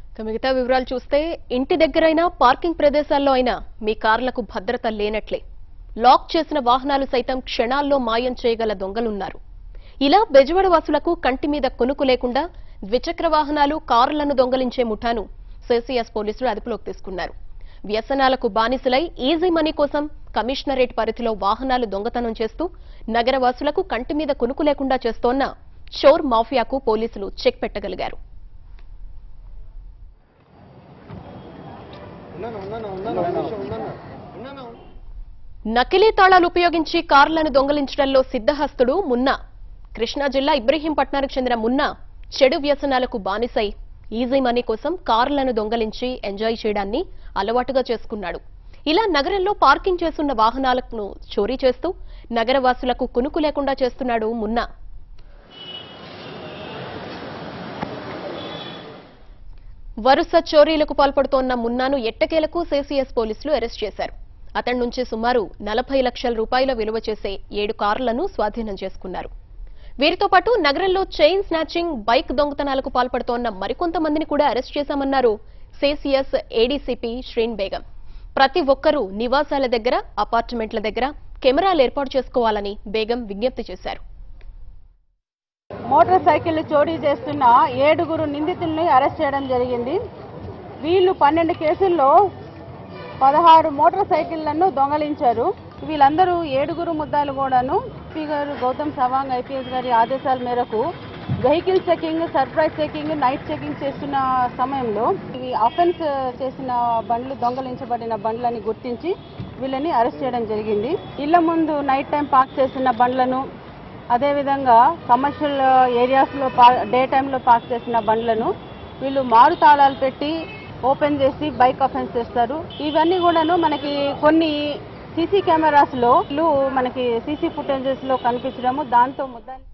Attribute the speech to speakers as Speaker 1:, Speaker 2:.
Speaker 1: ఇక మిగతా వివరాలు చూస్తే ఇంటి దగ్గరైనా పార్కింగ్ ప్రదేశాల్లో అయినా మీ కార్లకు భద్రత లేనట్లే లాక్ చేసిన వాహనాలు సైతం క్షణాల్లో మాయం చేయగల దొంగలున్నారు ఇలా బెజవాడ వాసులకు కంటి మీద కొనుకు లేకుండా ద్విచక్ర వాహనాలు కారులను దొంగలించే ముఠాను సిసిఎస్ పోలీసులు అదుపులోకి తీసుకున్నారు వ్యసనాలకు బానిసలై ఈజీ మనీ కోసం కమిషనరేట్ పరిధిలో వాహనాలు దొంగతనం చేస్తూ నగరవాసులకు కంటి మీద కొనుకు లేకుండా చేస్తోన్న చోర్ మాఫియాకు పోలీసులు చెక్ పెట్టగలిగారు నకిలీ తాళాలు ఉపయోగించి కార్లను దొంగలించడంలో సిద్ధహస్తుడు మున్నా కృష్ణా జిల్లా ఇబ్రహీంపట్నానికి చెందిన మున్నా చెడు వ్యసనాలకు బానిసై ఈజీ మనీ కోసం కార్లను దొంగలించి ఎంజాయ్ చేయడాన్ని అలవాటుగా చేసుకున్నాడు ఇలా నగరంలో పార్కింగ్ చేస్తున్న వాహనాలను చోరీ చేస్తూ నగరవాసులకు కునుకు లేకుండా చేస్తున్నాడు మున్నా వరుస చోరీలకు పాల్పడుతోన్న మున్నాను ఎట్టకేలకు సిసిఎస్ పోలీసులు అరెస్ట్ చేశారు అతడి నుంచి సుమారు నలభై లక్షల రూపాయల విలువ చేసే ఏడు కార్లను స్వాధీనం చేసుకున్నారు వీరితో పాటు నగరంలో చైన్ స్నాచింగ్ బైక్ దొంగతనాలకు పాల్పడుతోన్న మరికొంతమందిని కూడా అరెస్ట్ చేశామన్నారు సిసిఎస్ ఏడీసీపీ శ్రీన్ బేగం ప్రతి ఒక్కరూ నివాసాల దగ్గర అపార్ట్మెంట్ల దగ్గర కెమెరాలు ఏర్పాటు చేసుకోవాలని బేగం విజ్ఞప్తి చేశారు
Speaker 2: మోటార్ సైకిల్ చోరీ చేస్తున్న ఏడుగురు నిందితుల్ని అరెస్ట్ చేయడం జరిగింది వీళ్ళు పన్నెండు కేసుల్లో పదహారు మోటార్ సైకిళ్లను దొంగలించారు వీళ్ళందరూ ఏడుగురు ముద్దాలు కూడాను ఎస్పీ గారు గౌతమ్ సవాంగ్ ఐపీఎస్ గారి ఆదేశాల మేరకు vehicle checking surprise checking night checking చేస్తున్న సమయంలో ఇవి అఫెన్స్ చేసిన బండ్లు దొంగలించబడిన బండ్లని గుర్తించి వీళ్ళని అరెస్ట్ చేయడం జరిగింది ఇళ్ల ముందు నైట్ టైం పార్క్ చేసిన బండ్లను అదేవిధంగా కమర్షియల్ ఏరియాస్లో డే టైంలో పార్క్ చేసిన బండ్లను వీళ్ళు మారు తాళాలు పెట్టి ఓపెన్ చేసి బైక్ అఫెన్స్ చేస్తారు ఇవన్నీ కూడాను మనకి కొన్ని సీసీ కెమెరాస్ లో వీళ్ళు మనకి సీసీ ఫుటేజెస్ లో కనిపించడము దాంతో ముద్దాయి